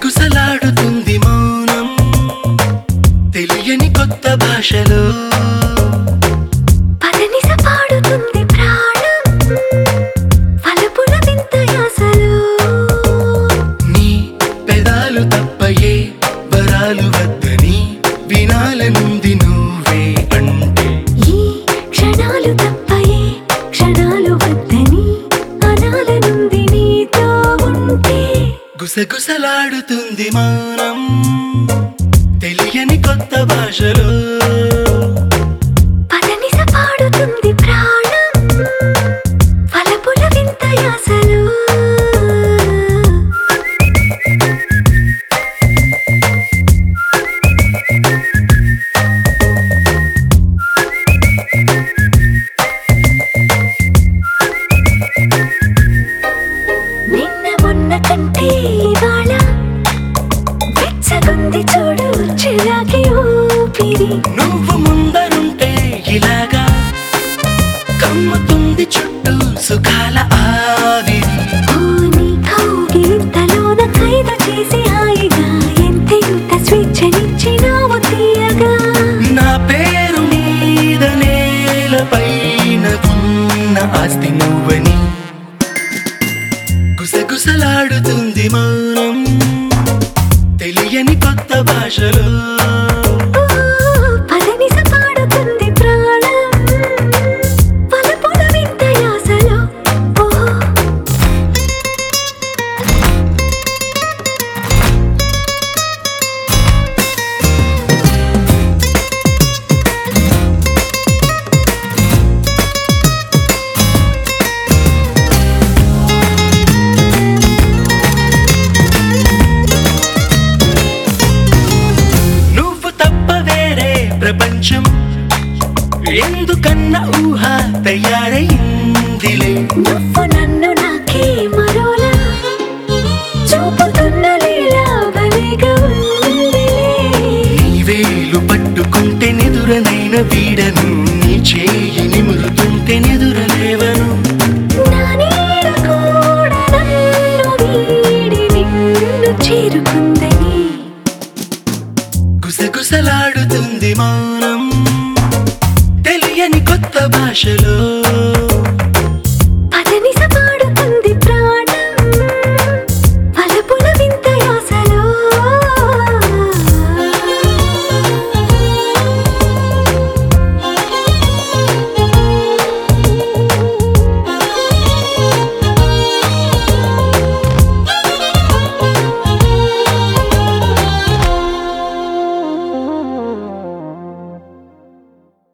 గుసగుసలాడుతుంది మౌనం తెలియని కొత్త భాషలో పదనిస పాడుతుంది ప్రాణం వలపుల వింత యాసలో నీ పెదాలు తప్పయే వరాలు వద్దని వినాలనుంది నువ్వే అంటే ఈ క్షణాలు తప్పయే క్షణాలు వద్దని అనాలనుంది నీతో ఉంటే గుసగుసలాడుతుంది మౌనం తెలియని కొత్త భాషలో పదనిస పాడుతుంది ప్రాణం వలపుల వింత యాసలో నిన్న మొన్న కంటే ఇవాళ వెచ్చగుంది చూడు చిరాకి ఊపిరి నువ్వు ముందరుంటే ఇలాగా కమ్ముతుంది చుట్టూ సుఖాల ఆవిరి ఓ నీ కౌగిలింతలోన ఖైదు చేసి హాయిగా ఎంతెంత స్వేచ్ఛనిచ్చినావు తీయగా నా పేరు మీద నేలపైన ఉన్న ఆస్తి నువ్వని గుసగుసలాడుతుంది మౌనం తెలియని కొత్త భాషలో ఓ పదనిస పాడుతుంది ప్రాణం వలపుల వింత యాసలో ఓ నువ్వు తప్ప వేరే ప్రపంచం ఎందుకన్న ఊహ తయారైందిలే నువ్వు నన్ను నాకే మరోలా చూపుతున్న లీలా భలేగా ఉందిలే నీ వేలు పట్టుకుంటే నిదురనైన వీడను నీ చేయి నిమురుతుంటే నిదురలేవను నా నీడ కూడా నన్ను వీడి నిన్ను చేరుకుందని గుసగుసలాడుతుంది మౌనం తెలియని కొత్త భాషలో